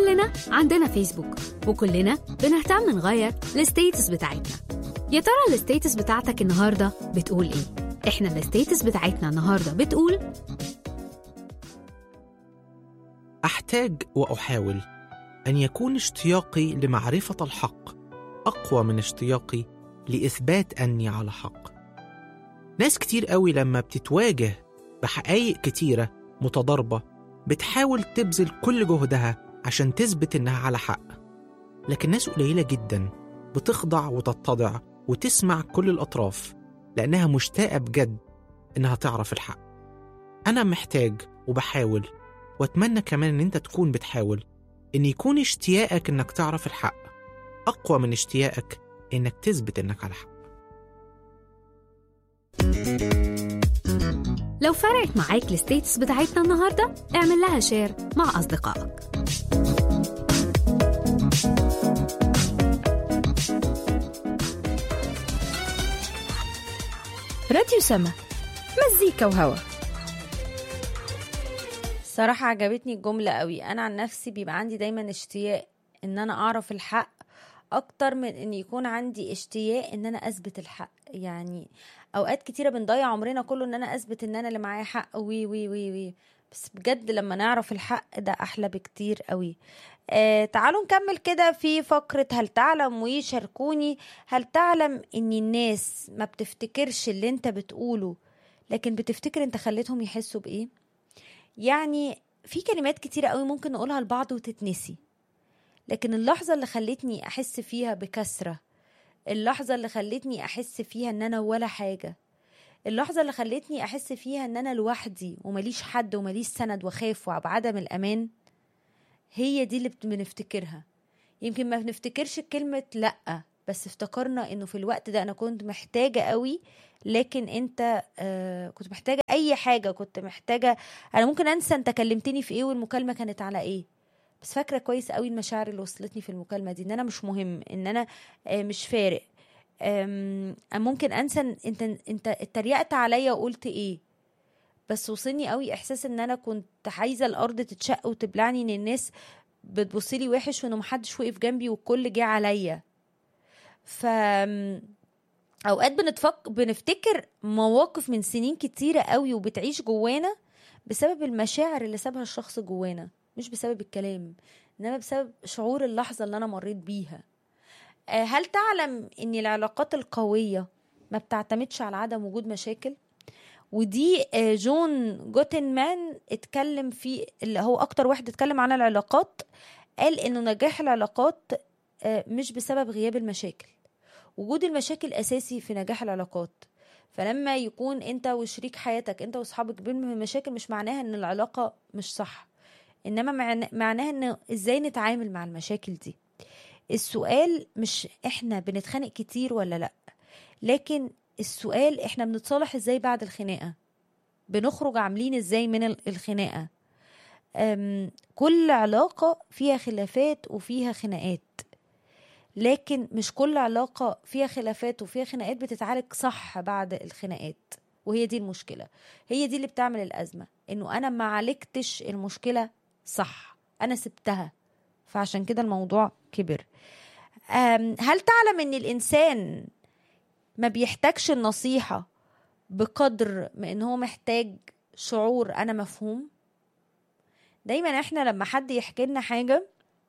كلنا عندنا فيسبوك وكلنا بنهتم نغير الستيتس بتاعتنا يا ترى الستيتس بتاعتك النهارده بتقول ايه احنا الستيتس بتاعتنا النهارده بتقول احتاج واحاول ان يكون اشتياقي لمعرفه الحق اقوى من اشتياقي لاثبات اني على حق ناس كتير قوي لما بتتواجه بحقائق كتيره متضاربه بتحاول تبذل كل جهدها عشان تثبت انها على حق لكن ناس قليله جدا بتخضع وتتضع وتسمع كل الاطراف لانها مشتاقه بجد انها تعرف الحق انا محتاج وبحاول واتمنى كمان ان انت تكون بتحاول ان يكون اشتياقك انك تعرف الحق اقوى من اشتياقك انك تثبت انك على حق لو فرقت معاك الستيتس بتاعتنا النهارده اعمل لها شير مع اصدقائك راديو سما مزيكا وهوا صراحة عجبتني الجملة قوي أنا عن نفسي بيبقى عندي دايما اشتياق إن أنا أعرف الحق أكتر من إن يكون عندي اشتياق إن أنا أثبت الحق يعني أوقات كتيرة بنضيع عمرنا كله إن أنا أثبت إن أنا اللي معايا حق وي وي وي وي بس بجد لما نعرف الحق ده أحلى بكتير قوي آه تعالوا نكمل كده في فقرة هل تعلم ويشاركوني هل تعلم إن الناس ما بتفتكرش اللي أنت بتقوله لكن بتفتكر أنت خليتهم يحسوا بإيه يعني في كلمات كتيرة قوي ممكن نقولها لبعض وتتنسي لكن اللحظة اللي خلتني أحس فيها بكسرة اللحظة اللي خلتني أحس فيها إن أنا ولا حاجة اللحظة اللي خلتني أحس فيها إن أنا لوحدي ومليش حد ومليش سند وخاف وبعدم الأمان هي دي اللي بنفتكرها يمكن ما بنفتكرش كلمة لأ بس افتكرنا انه في الوقت ده انا كنت محتاجة قوي لكن انت آه كنت محتاجة اي حاجة كنت محتاجة انا ممكن انسى انت كلمتني في ايه والمكالمة كانت على ايه بس فاكرة كويس قوي المشاعر اللي وصلتني في المكالمة دي ان انا مش مهم ان انا آه مش فارق آم، ممكن انسى إن انت انت اتريقت عليا وقلت ايه بس وصلني قوي احساس ان انا كنت عايزه الارض تتشق وتبلعني ان الناس بتبصلي وحش وانه محدش وقف جنبي والكل جه عليا ف اوقات بنتفك... بنفتكر مواقف من سنين كتيره قوي وبتعيش جوانا بسبب المشاعر اللي سابها الشخص جوانا مش بسبب الكلام انما بسبب شعور اللحظه اللي انا مريت بيها آه، هل تعلم ان العلاقات القويه ما بتعتمدش على عدم وجود مشاكل ودي آه، جون جوتنمان اتكلم في اللي هو اكتر واحد اتكلم عن العلاقات قال انه نجاح العلاقات آه، مش بسبب غياب المشاكل وجود المشاكل اساسي في نجاح العلاقات فلما يكون انت وشريك حياتك انت واصحابك بينهم مشاكل مش معناها ان العلاقه مش صح انما معنى- معناها ان ازاي نتعامل مع المشاكل دي السؤال مش احنا بنتخانق كتير ولا لا لكن السؤال احنا بنتصالح ازاي بعد الخناقه بنخرج عاملين ازاي من ال- الخناقه أم، كل علاقه فيها خلافات وفيها خناقات لكن مش كل علاقه فيها خلافات وفيها خناقات بتتعالج صح بعد الخناقات وهي دي المشكله هي دي اللي بتعمل الازمه انه انا ما عالجتش المشكله صح انا سبتها فعشان كده الموضوع كبر أم، هل تعلم ان الانسان ما بيحتاجش النصيحة بقدر ما ان هو محتاج شعور انا مفهوم دايما احنا لما حد يحكي لنا حاجة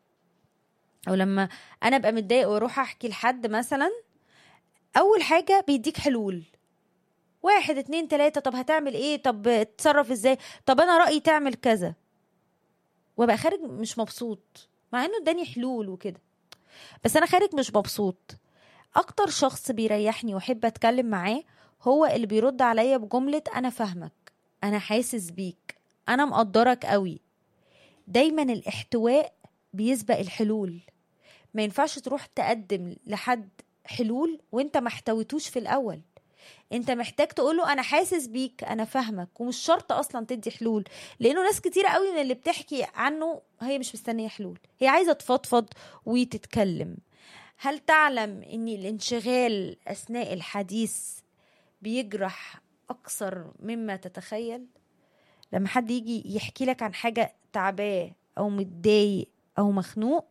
او لما انا ابقى متضايق واروح احكي لحد مثلا اول حاجة بيديك حلول واحد اتنين تلاتة طب هتعمل ايه طب اتصرف ازاي طب انا رأيي تعمل كذا وابقى خارج مش مبسوط مع انه اداني حلول وكده بس انا خارج مش مبسوط اكتر شخص بيريحني واحب اتكلم معاه هو اللي بيرد عليا بجملة انا فاهمك انا حاسس بيك انا مقدرك قوي دايما الاحتواء بيسبق الحلول ما ينفعش تروح تقدم لحد حلول وانت ما احتويتوش في الاول انت محتاج تقوله انا حاسس بيك انا فاهمك ومش شرط اصلا تدي حلول لانه ناس كتير قوي من اللي بتحكي عنه هي مش مستنيه حلول هي عايزه تفضفض وتتكلم هل تعلم ان الانشغال اثناء الحديث بيجرح اكثر مما تتخيل لما حد يجي يحكي لك عن حاجه تعباه او متضايق او مخنوق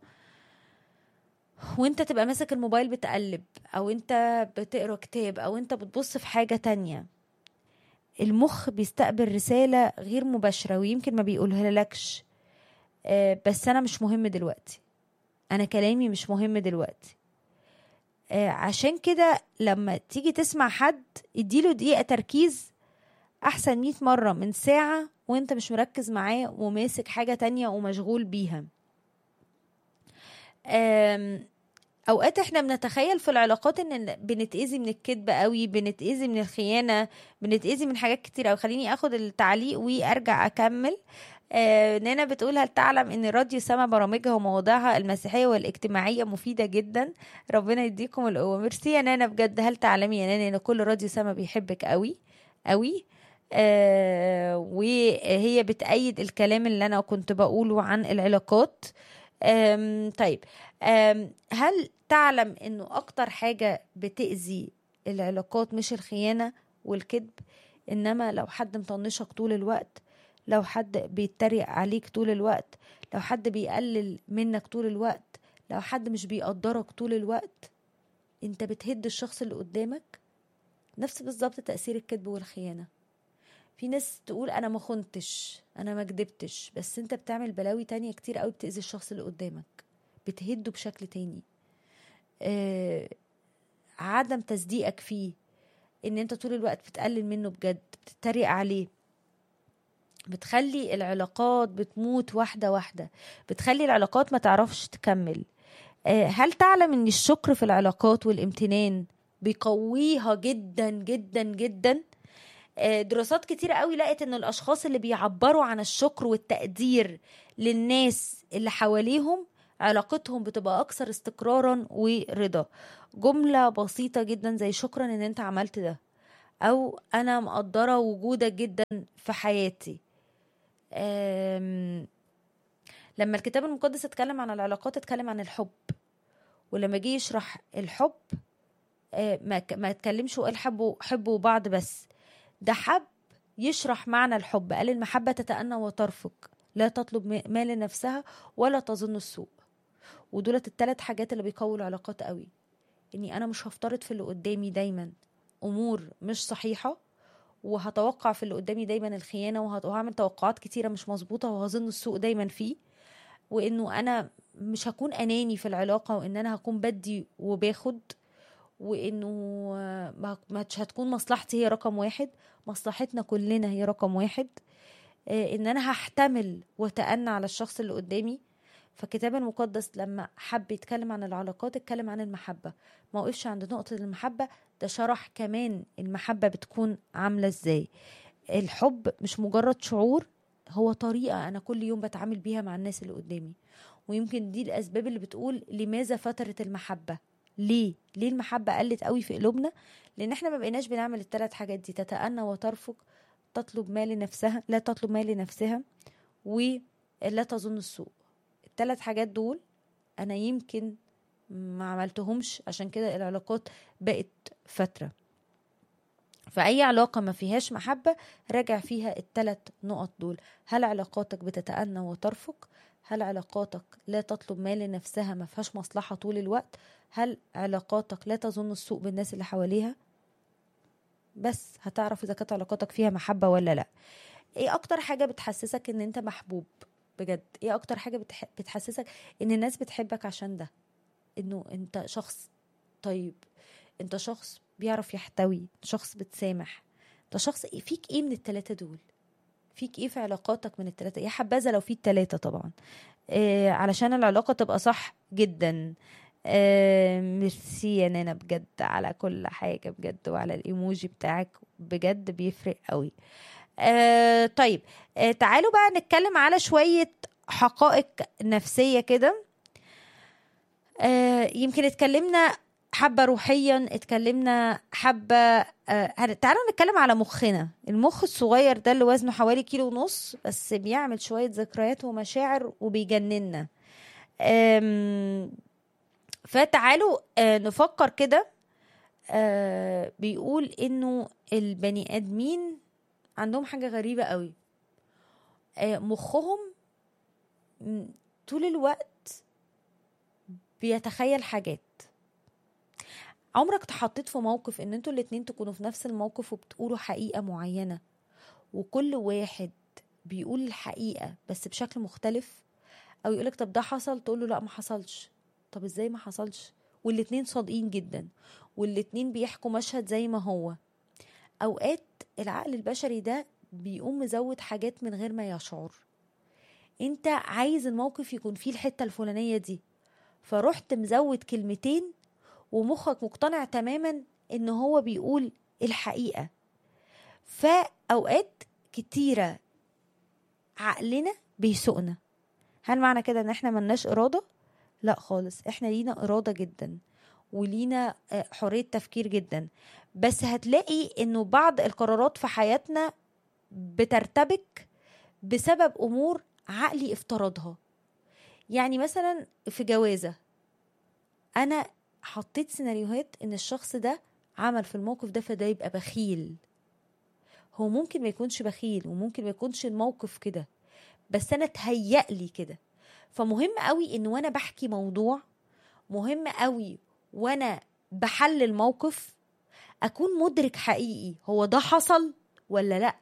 وانت تبقى ماسك الموبايل بتقلب او انت بتقرا كتاب او انت بتبص في حاجه تانية المخ بيستقبل رساله غير مباشره ويمكن ما بيقولها لكش آه، بس انا مش مهم دلوقتي انا كلامي مش مهم دلوقتي آه، عشان كده لما تيجي تسمع حد اديله دقيقة تركيز أحسن مية مرة من ساعة وانت مش مركز معاه وماسك حاجة تانية ومشغول بيها آم، اوقات احنا بنتخيل في العلاقات ان بنتأذي من الكذب قوي بنتأذي من الخيانة بنتأذي من حاجات كتير قوي خليني اخد التعليق وارجع اكمل آه نانا بتقول هل تعلم ان راديو سما برامجها ومواضيعها المسيحية والاجتماعية مفيدة جدا ربنا يديكم القوة ميرسي يا نانا بجد هل تعلمي يا نانا ان كل راديو سما بيحبك قوي قوي آه وهي بتأيد الكلام اللي انا كنت بقوله عن العلاقات آم طيب آم هل تعلم انه اكتر حاجة بتأذي العلاقات مش الخيانة والكذب انما لو حد مطنشك طول الوقت لو حد بيتريق عليك طول الوقت لو حد بيقلل منك طول الوقت لو حد مش بيقدرك طول الوقت انت بتهد الشخص اللي قدامك نفس بالظبط تأثير الكذب والخيانة في ناس تقول انا ما خنتش انا ما كدبتش بس انت بتعمل بلاوي تانية كتير قوي بتأذي الشخص اللي قدامك بتهده بشكل تاني آه عدم تصديقك فيه ان انت طول الوقت بتقلل منه بجد بتتريق عليه بتخلي العلاقات بتموت واحدة واحدة بتخلي العلاقات ما تعرفش تكمل آه، هل تعلم ان الشكر في العلاقات والامتنان بيقويها جدا جدا جدا آه، دراسات كتيرة قوي لقت ان الاشخاص اللي بيعبروا عن الشكر والتقدير للناس اللي حواليهم علاقتهم بتبقى اكثر استقرارا ورضا جملة بسيطة جدا زي شكرا ان انت عملت ده او انا مقدرة وجودك جدا في حياتي آم، لما الكتاب المقدس اتكلم عن العلاقات اتكلم عن الحب ولما جه يشرح الحب آه، ما ك- ما اتكلمش وقال حبوا حبوا بعض بس ده حب يشرح معنى الحب قال المحبة تتأنى وترفق لا تطلب م- ما لنفسها ولا تظن السوء ودولت الثلاث حاجات اللي بيقووا العلاقات قوي اني انا مش هفترض في اللي قدامي دايما امور مش صحيحه وهتوقع في اللي قدامي دايما الخيانه وهت- وهعمل توقعات كتيره مش مظبوطه وهظن السوء دايما فيه وانه انا مش هكون اناني في العلاقه وان انا هكون بدي وباخد وانه آه، ما ما هتكون مصلحتي هي رقم واحد مصلحتنا كلنا هي رقم واحد آه، ان انا هحتمل واتأنى على الشخص اللي قدامي فالكتاب المقدس لما حب يتكلم عن العلاقات اتكلم عن المحبة ما وقفش عند نقطة المحبة ده شرح كمان المحبة بتكون عاملة ازاي الحب مش مجرد شعور هو طريقة أنا كل يوم بتعامل بيها مع الناس اللي قدامي ويمكن دي الأسباب اللي بتقول لماذا فترت المحبة ليه ليه المحبة قلت قوي في قلوبنا لأن احنا ما بقيناش بنعمل الثلاث حاجات دي تتأنى وترفق تطلب ما لنفسها لا تطلب ما لنفسها ولا تظن السوء الثلاث حاجات دول انا يمكن ما عملتهمش عشان كده العلاقات بقت فترة فأي علاقة ما فيهاش محبة راجع فيها الثلاث نقط دول هل علاقاتك بتتأنى وترفق هل علاقاتك لا تطلب ما لنفسها ما فيهاش مصلحة طول الوقت هل علاقاتك لا تظن السوء بالناس اللي حواليها بس هتعرف إذا كانت علاقاتك فيها محبة ولا لا ايه اكتر حاجة بتحسسك ان انت محبوب بجد ايه اكتر حاجة بتح... بتحسسك ان الناس بتحبك عشان ده انه انت شخص طيب انت شخص بيعرف يحتوي شخص بتسامح انت شخص إيه- فيك ايه من التلاتة دول فيك ايه في علاقاتك من التلاتة يا حبذا لو في التلاتة طبعا إيه علشان العلاقة تبقى صح جدا آه ميرسي يا نانا بجد على كل حاجة بجد وعلى الايموجي بتاعك بجد بيفرق قوي آه طيب آه تعالوا بقى نتكلم على شوية حقائق نفسية كده آه يمكن اتكلمنا حبة روحيا اتكلمنا حبة آه هن- تعالوا نتكلم على مخنا المخ الصغير ده اللي وزنه حوالي كيلو ونص بس بيعمل شوية ذكريات ومشاعر وبيجننا آم، فتعالوا آه نفكر كده آه بيقول انه البني ادمين عندهم حاجة غريبة قوي آه مخهم م- طول الوقت بيتخيل حاجات عمرك اتحطيت في موقف ان انتوا الاتنين تكونوا في نفس الموقف وبتقولوا حقيقة معينة وكل واحد بيقول الحقيقة بس بشكل مختلف او يقولك طب ده حصل تقوله لا ما حصلش طب ازاي ما حصلش والاتنين صادقين جدا والاتنين بيحكوا مشهد زي ما هو اوقات العقل البشري ده بيقوم مزود حاجات من غير ما يشعر انت عايز الموقف يكون فيه الحتة الفلانية دي فرحت مزود كلمتين ومخك مقتنع تماما ان هو بيقول الحقيقة فأوقات كتيرة عقلنا بيسوقنا هل معنى كده ان احنا ملناش إرادة؟ لا خالص احنا لينا إرادة جدا ولينا آه، حرية تفكير جدا بس هتلاقي انه بعض القرارات في حياتنا بترتبك بسبب امور عقلي افترضها يعني مثلا في جوازة انا حطيت سيناريوهات ان الشخص ده عمل في الموقف ده فده يبقى بخيل هو ممكن ما يكونش بخيل وممكن ما يكونش الموقف كده بس انا اتهيأ لي كده فمهم قوي ان وانا بحكي موضوع مهم قوي وانا بحلل موقف اكون مدرك حقيقي هو ده حصل ولا لا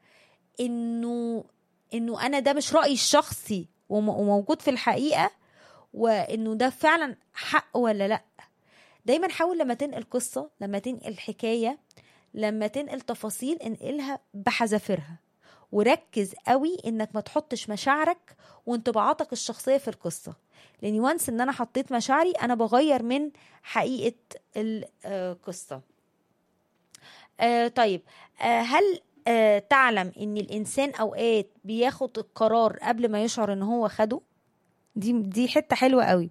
انه انه انا ده مش رايي الشخصي وم- وموجود في الحقيقه وانه ده فعلا حق ولا لا دايما حاول لما تنقل قصه لما تنقل حكايه لما تنقل تفاصيل انقلها بحذافيرها وركز قوي انك ما تحطش مشاعرك وانطباعاتك الشخصيه في القصه لاني وانس ان انا حطيت مشاعري انا بغير من حقيقه القصه آه طيب آه هل آه تعلم ان الانسان اوقات بياخد القرار قبل ما يشعر ان هو خده دي دي حته حلوه قوي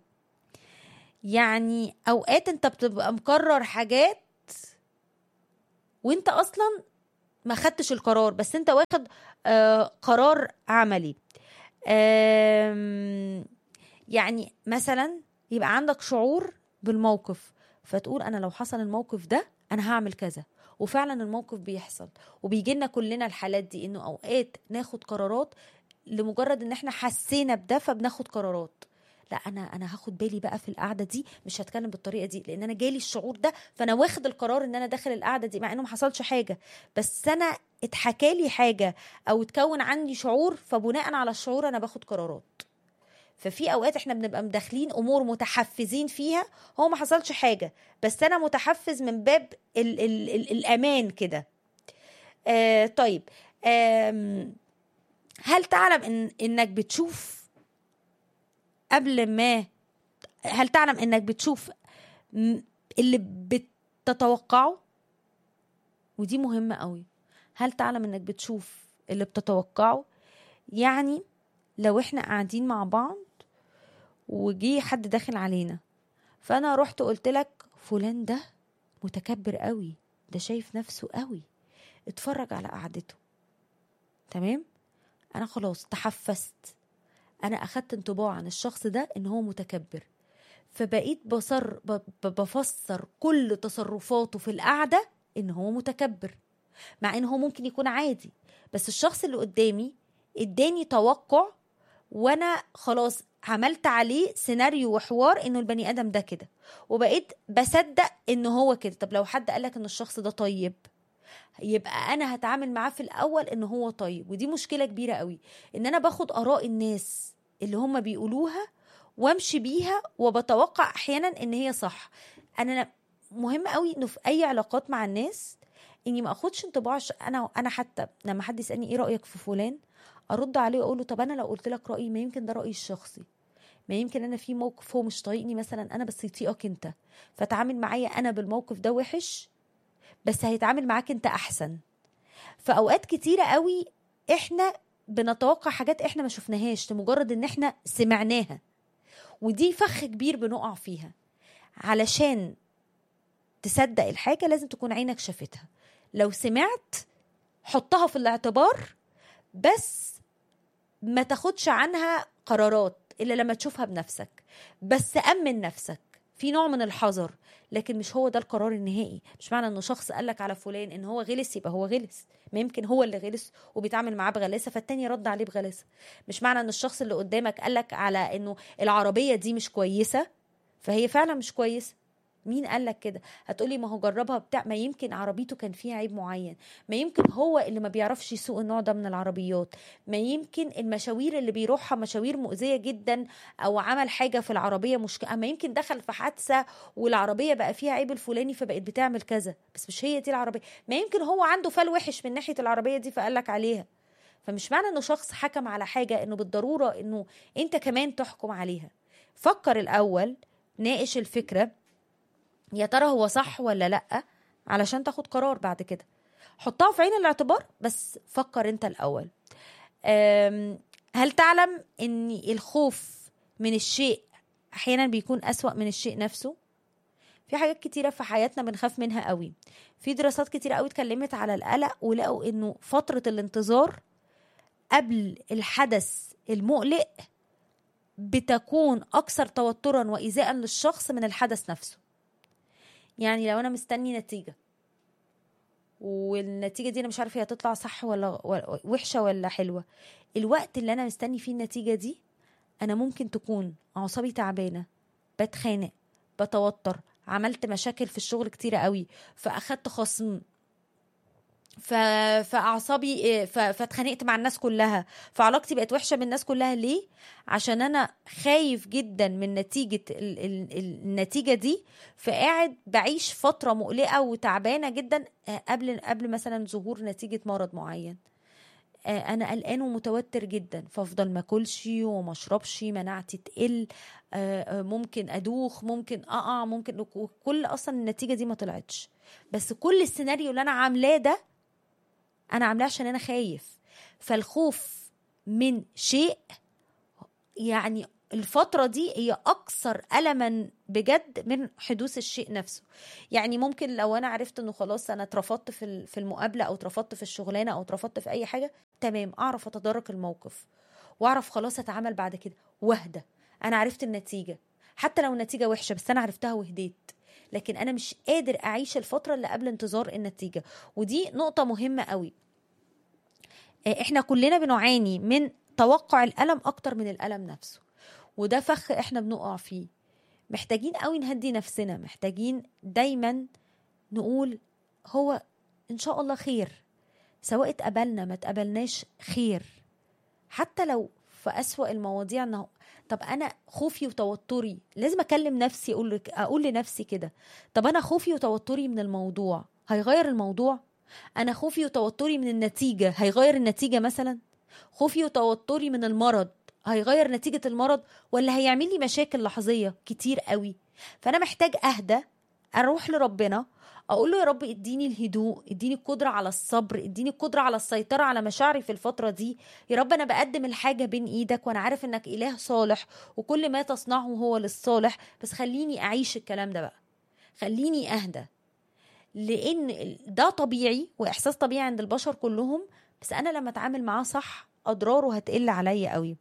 يعني اوقات انت بتبقى مقرر حاجات وانت اصلا ما خدتش القرار بس انت واخد آه قرار عملي آم، يعني مثلا يبقى عندك شعور بالموقف فتقول انا لو حصل الموقف ده انا هعمل كذا وفعلا الموقف بيحصل وبيجي لنا كلنا الحالات دي انه اوقات ناخد قرارات لمجرد ان احنا حسينا بده فبناخد قرارات لا انا انا هاخد بالي بقى في القعده دي مش هتكلم بالطريقه دي لان انا جالي الشعور ده فانا واخد القرار ان انا داخل القعده دي مع انه ما حصلش حاجه بس انا اتحكى لي حاجه او اتكون عندي شعور فبناء على الشعور انا باخد قرارات ففي اوقات احنا بنبقى مداخلين امور متحفزين فيها هو ما حصلش حاجه بس انا متحفز من باب ال ال ال الامان كده آه طيب آم، هل تعلم ان انك بتشوف قبل ما هل تعلم انك بتشوف م- اللي بتتوقعه ودي مهمة قوي هل تعلم انك بتشوف اللي بتتوقعه يعني لو احنا قاعدين مع بعض وجي حد داخل علينا فانا رحت قلت لك فلان ده متكبر قوي ده شايف نفسه قوي اتفرج على قعدته تمام انا خلاص تحفزت انا اخدت انطباع عن الشخص ده ان هو متكبر فبقيت بصر ب- ب- بفسر كل تصرفاته في القعده ان هو متكبر مع ان هو ممكن يكون عادي بس الشخص اللي قدامي اداني توقع وانا خلاص عملت عليه سيناريو وحوار انه البني ادم ده كده وبقيت بصدق ان هو كده طب لو حد قالك ان الشخص ده طيب يبقى انا هتعامل معاه في الاول ان هو طيب ودي مشكله كبيره قوي ان انا باخد اراء الناس اللي هم بيقولوها وامشي بيها وبتوقع احيانا ان هي صح انا مهم قوي انه في اي علاقات مع الناس اني ما اخدش انطباع ش- انا انا حتى لما حد يسالني ايه رايك في فلان ارد عليه واقول له طب انا لو قلت لك رايي ما يمكن ده رايي الشخصي ما يمكن انا في موقف هو مش طايقني مثلا انا بس يطيقك انت فتعامل معايا انا بالموقف ده وحش بس هيتعامل معاك انت احسن فاوقات كتيره قوي احنا بنتوقع حاجات احنا ما شفناهاش لمجرد ان احنا سمعناها ودي فخ كبير بنقع فيها علشان تصدق الحاجه لازم تكون عينك شافتها لو سمعت حطها في الاعتبار بس ما تاخدش عنها قرارات الا لما تشوفها بنفسك بس امن نفسك في نوع من الحذر لكن مش هو ده القرار النهائي مش معنى انه شخص قالك على فلان ان هو غلس يبقى هو غلس ما يمكن هو اللي غلس وبيتعامل معاه بغلاسه فالتاني رد عليه بغلاسه مش معنى ان الشخص اللي قدامك قالك على انه العربيه دي مش كويسه فهي فعلا مش كويسه مين قال لك كده هتقولي ما هو جربها بتاع ما يمكن عربيته كان فيها عيب معين ما يمكن هو اللي ما بيعرفش يسوق النوع ده من العربيات ما يمكن المشاوير اللي بيروحها مشاوير مؤذيه جدا او عمل حاجه في العربيه مشكله ما يمكن دخل في حادثه والعربيه بقى فيها عيب الفلاني فبقت بتعمل كذا بس مش هي دي العربيه ما يمكن هو عنده فال وحش من ناحيه العربيه دي فقال لك عليها فمش معنى انه شخص حكم على حاجه انه بالضروره انه انت كمان تحكم عليها فكر الاول ناقش الفكره يا ترى هو صح ولا لا علشان تاخد قرار بعد كده حطها في عين الاعتبار بس فكر انت الاول أم، هل تعلم ان الخوف من الشيء احيانا بيكون اسوأ من الشيء نفسه في حاجات كتيرة في حياتنا بنخاف منها قوي في دراسات كتيرة قوي اتكلمت على القلق ولقوا انه فترة الانتظار قبل الحدث المقلق بتكون اكثر توترا وايذاء للشخص من الحدث نفسه يعني لو انا مستني نتيجه والنتيجه دي انا مش عارفه هي هتطلع صح ولا ولا- وحشه ولا حلوه الوقت اللي انا مستني فيه النتيجه دي انا ممكن تكون اعصابي تعبانه بتخانق بتوتر عملت مشاكل في الشغل كتيره قوي فاخدت خصم ف... فاعصابي ف... فاتخانقت مع الناس كلها فعلاقتي بقت وحشه بالناس كلها ليه عشان انا خايف جدا من نتيجه ال... ال... ال- النتيجه دي فقاعد بعيش فتره مقلقه وتعبانه جدا آه، قبل قبل مثلا ظهور نتيجه مرض معين آه، انا قلقان ومتوتر جدا فافضل ما اكلش وما اشربش مناعتي تقل آه، آه، ممكن ادوخ ممكن اقع ممكن كل اصلا النتيجه دي ما طلعتش بس كل السيناريو اللي انا عاملاه ده انا عاملاه عشان انا خايف فالخوف من شيء يعني الفترة دي هي أكثر ألما بجد من حدوث الشيء نفسه يعني ممكن لو أنا عرفت إنه خلاص أنا اترفضت في ال- في المقابلة أو اترفضت في الشغلانة أو اترفضت في أي حاجة تمام أعرف أتدارك الموقف وأعرف خلاص أتعامل بعد كده واهدى أنا عرفت النتيجة حتى لو النتيجة وحشة بس أنا عرفتها وهديت لكن أنا مش قادر أعيش الفترة اللي قبل انتظار النتيجة ودي نقطة مهمة قوي آه، احنا كلنا بنعاني من توقع الألم أكتر من الألم نفسه وده فخ احنا بنقع فيه محتاجين قوي نهدي نفسنا محتاجين دايما نقول هو ان شاء الله خير سواء اتقبلنا ما اتقبلناش خير حتى لو في أسوأ المواضيع انه طب انا خوفي وتوتري لازم اكلم نفسي اقول لك اقول لنفسي كده طب انا خوفي وتوتري من الموضوع هيغير الموضوع انا خوفي وتوتري من النتيجه هيغير النتيجه مثلا خوفي وتوتري من المرض هيغير نتيجه المرض ولا هيعمل لي مشاكل لحظيه كتير قوي فانا محتاج اهدى اروح لربنا اقول له يا رب اديني الهدوء اديني القدره على الصبر اديني القدره على السيطره على مشاعري في الفتره دي يا رب انا بقدم الحاجه بين ايدك وانا عارف انك اله صالح وكل ما تصنعه هو للصالح بس خليني اعيش الكلام ده بقى خليني اهدى لان ده طبيعي واحساس طبيعي عند البشر كلهم بس انا لما اتعامل معاه صح اضراره هتقل عليا قوي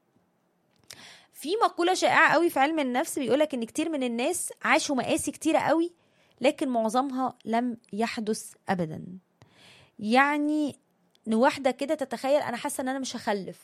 في مقوله شائعه قوي في علم النفس بيقولك ان كتير من الناس عاشوا مقاسي كتيره قوي لكن معظمها لم يحدث ابدا يعني ان واحده كده تتخيل انا حاسه ان انا مش هخلف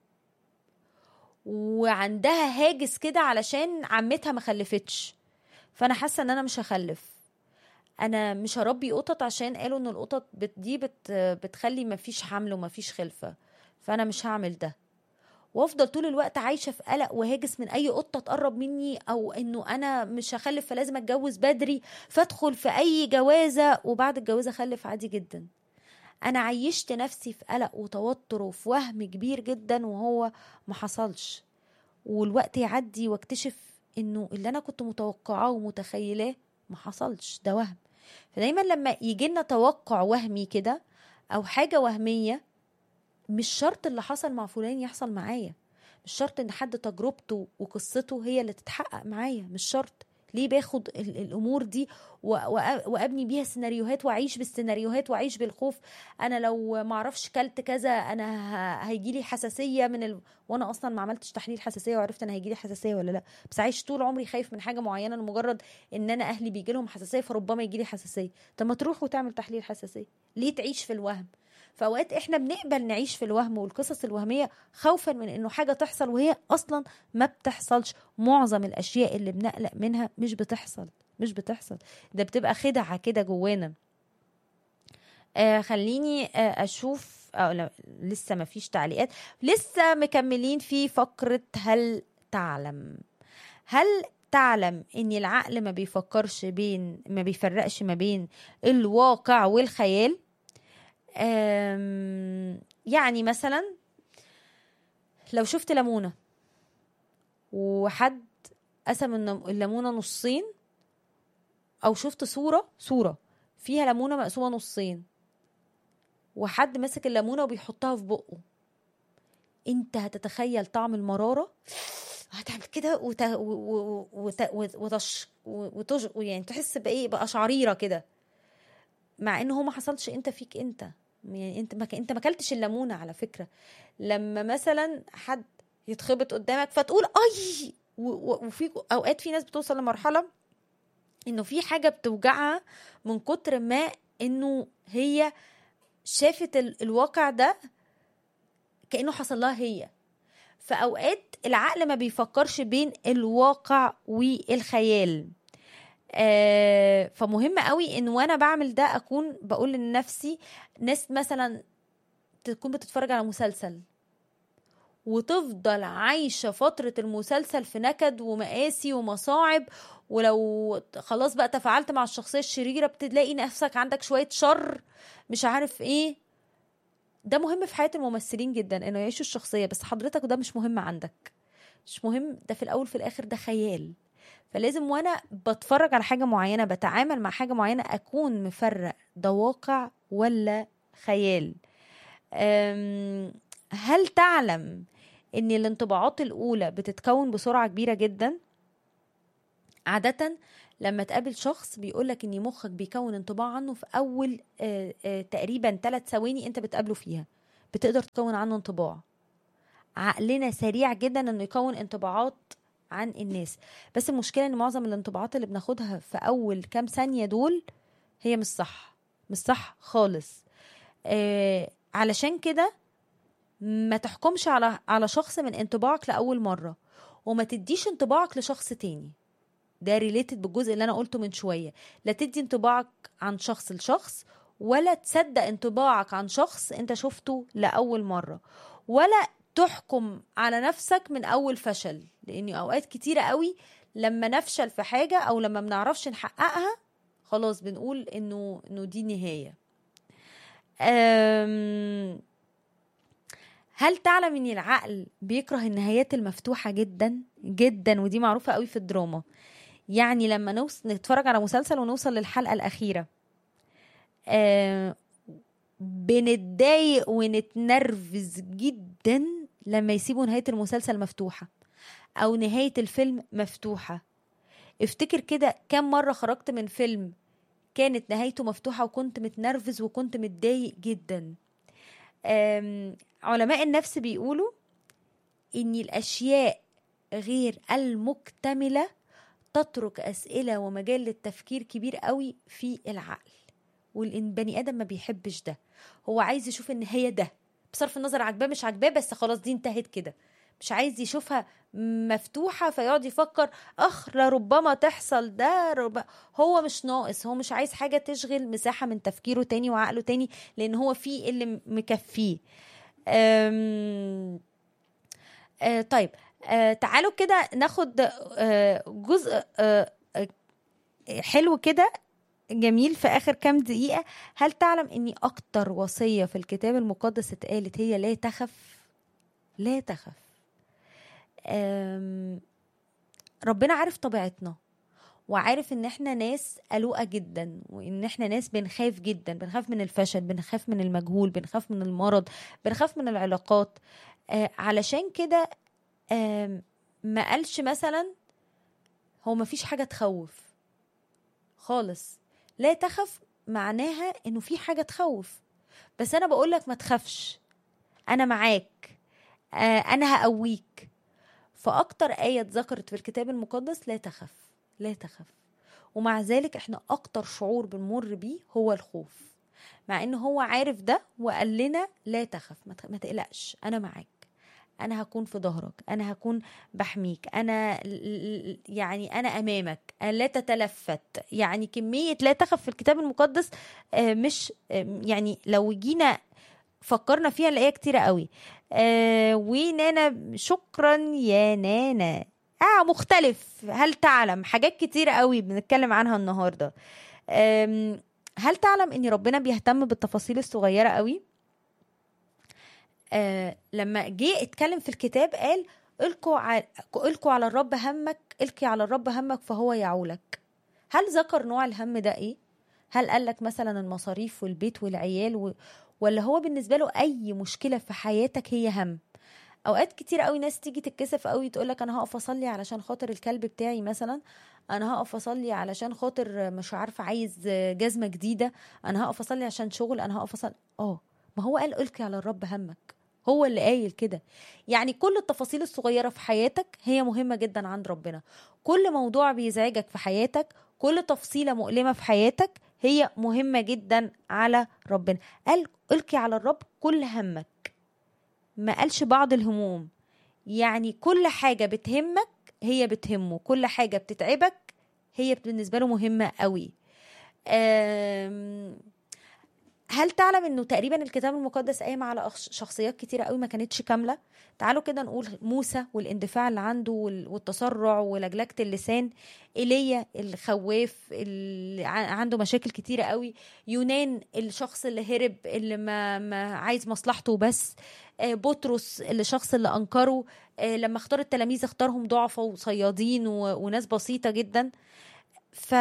وعندها هاجس كده علشان عمتها ما خلفتش فانا حاسه ان انا مش هخلف انا مش هربي قطط عشان قالوا ان القطط بت دي بت بتخلي مفيش حمل ومفيش خلفه فانا مش هعمل ده وافضل طول الوقت عايشه في قلق وهاجس من اي قطه تقرب مني او انه انا مش هخلف فلازم اتجوز بدري فادخل في اي جوازه وبعد الجواز اخلف عادي جدا انا عيشت نفسي في قلق وتوتر وفي وهم كبير جدا وهو ما حصلش والوقت يعدي واكتشف انه اللي انا كنت متوقعاه ومتخيلاه ما حصلش ده وهم فدايما لما يجي لنا توقع وهمي كده او حاجه وهميه مش شرط اللي حصل مع فلان يحصل معايا مش شرط ان حد تجربته وقصته هي اللي تتحقق معايا مش شرط ليه باخد ال- الامور دي و- وأ- وابني بيها سيناريوهات واعيش بالسيناريوهات واعيش بالخوف انا لو ما اعرفش كلت كذا انا هيجي لي حساسيه من ال... وانا اصلا ما عملتش تحليل حساسيه وعرفت انا هيجي لي حساسيه ولا لا بس عايش طول عمري خايف من حاجه معينه لمجرد ان انا اهلي بيجي لهم حساسيه فربما يجي لي حساسيه طب ما تروح وتعمل تحليل حساسيه ليه تعيش في الوهم فاوقات احنا بنقبل نعيش في الوهم والقصص الوهميه خوفا من انه حاجه تحصل وهي اصلا ما بتحصلش معظم الاشياء اللي بنقلق منها مش بتحصل مش بتحصل ده بتبقى خدعه كده جوانا آه خليني آه اشوف آه لا لسه ما فيش تعليقات لسه مكملين في فقره هل تعلم هل تعلم ان العقل ما بيفكرش بين ما بيفرقش ما بين الواقع والخيال أم، يعني مثلا لو شفت ليمونه وحد قسم النم- الليمونه نصين او شفت صوره صوره فيها ليمونه مقسومه نصين وحد ماسك الليمونه وبيحطها في بقه انت هتتخيل طعم المراره هتعمل كده وت... و... و... وت... وتش... وتش... يعني تحس بايه بقشعريره كده مع ان هو ما حصلش انت فيك انت يعني انت ما ك... انت ما اكلتش الليمونه على فكره لما مثلا حد يتخبط قدامك فتقول اي و... و... وفي اوقات في ناس بتوصل لمرحله انه في حاجه بتوجعها من كتر ما انه هي شافت ال... الواقع ده كانه حصل لها هي فاوقات العقل ما بيفكرش بين الواقع والخيال آه فمهم قوي ان وانا بعمل ده اكون بقول لنفسي ناس مثلا تكون بتتفرج على مسلسل وتفضل عايشة فترة المسلسل في نكد ومقاسي ومصاعب ولو خلاص بقى تفاعلت مع الشخصية الشريرة بتلاقي نفسك عندك شوية شر مش عارف ايه ده مهم في حياة الممثلين جدا انه يعيشوا الشخصية بس حضرتك ده مش مهم عندك مش مهم ده في الاول في الاخر ده خيال فلازم وانا بتفرج على حاجة معينة بتعامل مع حاجة معينة اكون مفرق ده واقع ولا خيال أم، هل تعلم ان الانطباعات الاولى بتتكون بسرعة كبيرة جدا عادة لما تقابل شخص بيقولك ان مخك بيكون انطباع عنه في اول آه، آه، تقريبا ثلاث ثواني انت بتقابله فيها بتقدر تكون عنه انطباع عقلنا سريع جدا انه يكون انطباعات عن الناس بس المشكله ان معظم الانطباعات اللي بناخدها في اول كام ثانيه دول هي مش صح مش صح خالص آه علشان كده ما تحكمش على على شخص من انطباعك لاول مره وما تديش انطباعك لشخص تاني ده ريليتد بالجزء اللي انا قلته من شويه لا تدي انطباعك عن شخص لشخص ولا تصدق انطباعك عن شخص انت شفته لاول مره ولا تحكم على نفسك من اول فشل لان اوقات كتيره قوي لما نفشل في حاجه او لما بنعرفش نحققها خلاص بنقول انه انه دي نهايه أم هل تعلم ان العقل بيكره النهايات المفتوحه جدا جدا ودي معروفه قوي في الدراما يعني لما نوصل نتفرج على مسلسل ونوصل للحلقه الاخيره آه بنتضايق ونتنرفز جدا لما يسيبوا نهايه المسلسل مفتوحه او نهايه الفيلم مفتوحه افتكر كده كم مره خرجت من فيلم كانت نهايته مفتوحه وكنت متنرفز وكنت متضايق جدا آم، علماء النفس بيقولوا ان الاشياء غير المكتمله تترك اسئله ومجال للتفكير كبير قوي في العقل والبني ادم ما بيحبش ده هو عايز يشوف ان هي ده بصرف النظر عجباه مش عجباه بس خلاص دي انتهت كده مش عايز يشوفها مفتوحة فيقعد يفكر أخ لربما تحصل ده رب... هو مش ناقص هو مش عايز حاجة تشغل مساحة من تفكيره تاني وعقله تاني لأن هو فيه اللي مكفيه أم... آه طيب آه تعالوا كده ناخد آه جزء آه آه، حلو كده جميل في اخر كام دقيقه هل تعلم اني اكتر وصيه في الكتاب المقدس اتقالت هي لا تخف لا تخف أم، ربنا عارف طبيعتنا وعارف ان احنا ناس قلوقه جدا وان احنا ناس بنخاف جدا بنخاف من الفشل بنخاف من المجهول بنخاف من المرض بنخاف من العلاقات آه علشان كده آم، ما قالش مثلا هو ما فيش حاجه تخوف خالص لا تخف معناها انه في حاجه تخوف بس انا بقول لك ما تخافش انا معاك آه انا هقويك فاكتر ايه اتذكرت في الكتاب المقدس لا تخف لا تخف ومع ذلك احنا اكتر شعور بنمر بيه هو الخوف مع ان هو عارف ده وقال لنا لا تخف ما ت- ما تقلقش انا معاك انا هكون في ظهرك انا هكون بحميك انا ل- ل- يعني انا امامك أنا لا تتلفت يعني كميه لا تخف في الكتاب المقدس آه، مش آه، يعني لو جينا فكرنا فيها نلاقيها كتيرة قوي آه ونانا شكرا يا نانا اه مختلف هل تعلم حاجات كتيرة قوي بنتكلم عنها النهاردة آم، هل تعلم ان ربنا بيهتم بالتفاصيل الصغيرة قوي آه لما جه اتكلم في الكتاب قال القوا على القوا على الرب همك القي على الرب همك فهو يعولك هل ذكر نوع الهم ده ايه هل قال لك مثلا المصاريف والبيت والعيال و... ولا هو بالنسبه له اي مشكله في حياتك هي هم اوقات كتير قوي ناس تيجي تتكسف قوي تقول لك انا هقف اصلي علشان خاطر الكلب بتاعي مثلا انا هقف اصلي علشان خاطر مش عارفه عايز جزمه جديده انا هقف اصلي عشان شغل انا هقف اصلي اه ما هو قال القي على الرب همك هو اللي قايل كده يعني كل التفاصيل الصغيره في حياتك هي مهمه جدا عند ربنا كل موضوع بيزعجك في حياتك كل تفصيله مؤلمه في حياتك هي مهمه جدا على ربنا قال القي على الرب كل همك ما قالش بعض الهموم يعني كل حاجه بتهمك هي بتهمه كل حاجه بتتعبك هي بالنسبه له مهمه قوي أم... هل تعلم انه تقريبا الكتاب المقدس قايم على أخ- شخصيات كتيره قوي ما كانتش كامله تعالوا كده نقول موسى والاندفاع اللي عنده وال- والتسرع ولجلجه اللسان ايليا الخواف اللي ع- عنده مشاكل كتيره قوي يونان الشخص اللي هرب اللي ما, ما عايز مصلحته بس آه، بطرس الشخص اللي انكره آه، لما اختار التلاميذ اختارهم ضعفة وصيادين و- وناس بسيطه جدا ف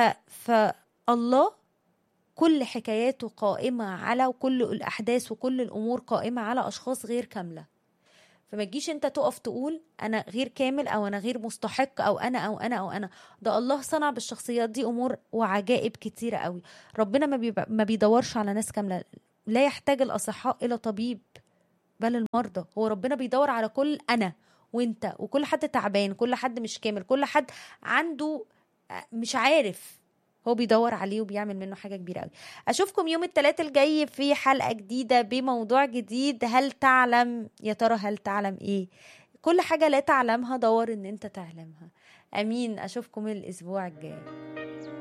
فالله كل حكاياته قائمة على وكل الأحداث وكل الأمور قائمة على أشخاص غير كاملة فما تجيش انت تقف تقول انا غير كامل او انا غير مستحق او انا او انا او انا ده الله صنع بالشخصيات دي امور وعجائب كتيره قوي ربنا ما, بيبقى ما بيدورش على ناس كامله لا يحتاج الاصحاء الى طبيب بل المرضى هو ربنا بيدور على كل انا وانت وكل حد تعبان كل حد مش كامل كل حد عنده مش عارف هو بيدور عليه وبيعمل منه حاجه كبيره قوي اشوفكم يوم الثلاث الجاي في حلقه جديده بموضوع جديد هل تعلم يا ترى هل تعلم ايه كل حاجه لا تعلمها دور ان انت تعلمها امين اشوفكم الاسبوع الجاي